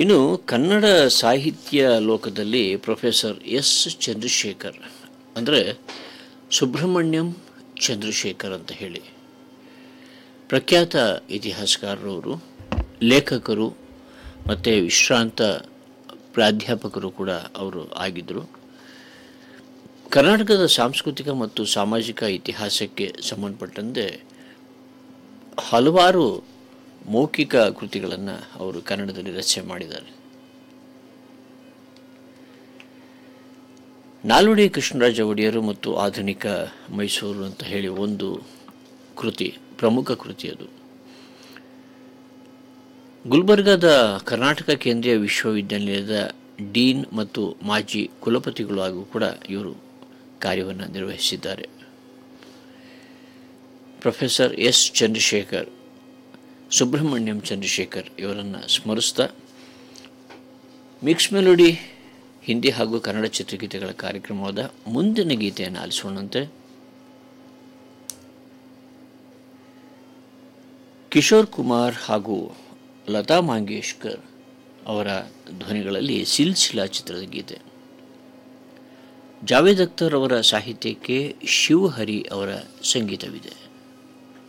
ಇನ್ನು ಕನ್ನಡ ಸಾಹಿತ್ಯ ಲೋಕದಲ್ಲಿ ಪ್ರೊಫೆಸರ್ ಎಸ್ ಚಂದ್ರಶೇಖರ್ ಅಂದರೆ ಸುಬ್ರಹ್ಮಣ್ಯಂ ಚಂದ್ರಶೇಖರ್ ಅಂತ ಹೇಳಿ ಪ್ರಖ್ಯಾತ ಇತಿಹಾಸಕಾರರವರು ಲೇಖಕರು ಮತ್ತು ವಿಶ್ರಾಂತ ಪ್ರಾಧ್ಯಾಪಕರು ಕೂಡ ಅವರು ಆಗಿದ್ದರು ಕರ್ನಾಟಕದ ಸಾಂಸ್ಕೃತಿಕ ಮತ್ತು ಸಾಮಾಜಿಕ ಇತಿಹಾಸಕ್ಕೆ ಸಂಬಂಧಪಟ್ಟಂತೆ ಹಲವಾರು ಮೌಖಿಕ ಕೃತಿಗಳನ್ನು ಅವರು ಕನ್ನಡದಲ್ಲಿ ರಚನೆ ಮಾಡಿದ್ದಾರೆ ನಾಲ್ವಡಿ ಕೃಷ್ಣರಾಜ ಒಡೆಯರು ಮತ್ತು ಆಧುನಿಕ ಮೈಸೂರು ಅಂತ ಹೇಳಿ ಒಂದು ಕೃತಿ ಪ್ರಮುಖ ಕೃತಿ ಅದು ಗುಲ್ಬರ್ಗಾದ ಕರ್ನಾಟಕ ಕೇಂದ್ರೀಯ ವಿಶ್ವವಿದ್ಯಾನಿಲಯದ ಡೀನ್ ಮತ್ತು ಮಾಜಿ ಕುಲಪತಿಗಳು ಹಾಗೂ ಕೂಡ ಇವರು ಕಾರ್ಯವನ್ನು ನಿರ್ವಹಿಸಿದ್ದಾರೆ ಪ್ರೊಫೆಸರ್ ಎಸ್ ಚಂದ್ರಶೇಖರ್ ಸುಬ್ರಹ್ಮಣ್ಯಂ ಚಂದ್ರಶೇಖರ್ ಇವರನ್ನು ಸ್ಮರಿಸ್ತಾ ಮಿಕ್ಸ್ ಮೆಲೋಡಿ ಹಿಂದಿ ಹಾಗೂ ಕನ್ನಡ ಚಿತ್ರಗೀತೆಗಳ ಕಾರ್ಯಕ್ರಮವಾದ ಮುಂದಿನ ಗೀತೆಯನ್ನು ಆಲಿಸೋಣಂತೆ ಕಿಶೋರ್ ಕುಮಾರ್ ಹಾಗೂ ಲತಾ ಮಂಗೇಶ್ಕರ್ ಅವರ ಧ್ವನಿಗಳಲ್ಲಿ ಸಿಲ್ಸಿಲಾ ಚಿತ್ರದ ಗೀತೆ ಜಾವೇದ್ ಅಖ್ತರ್ ಅವರ ಸಾಹಿತ್ಯಕ್ಕೆ ಶಿವಹರಿ ಅವರ ಸಂಗೀತವಿದೆ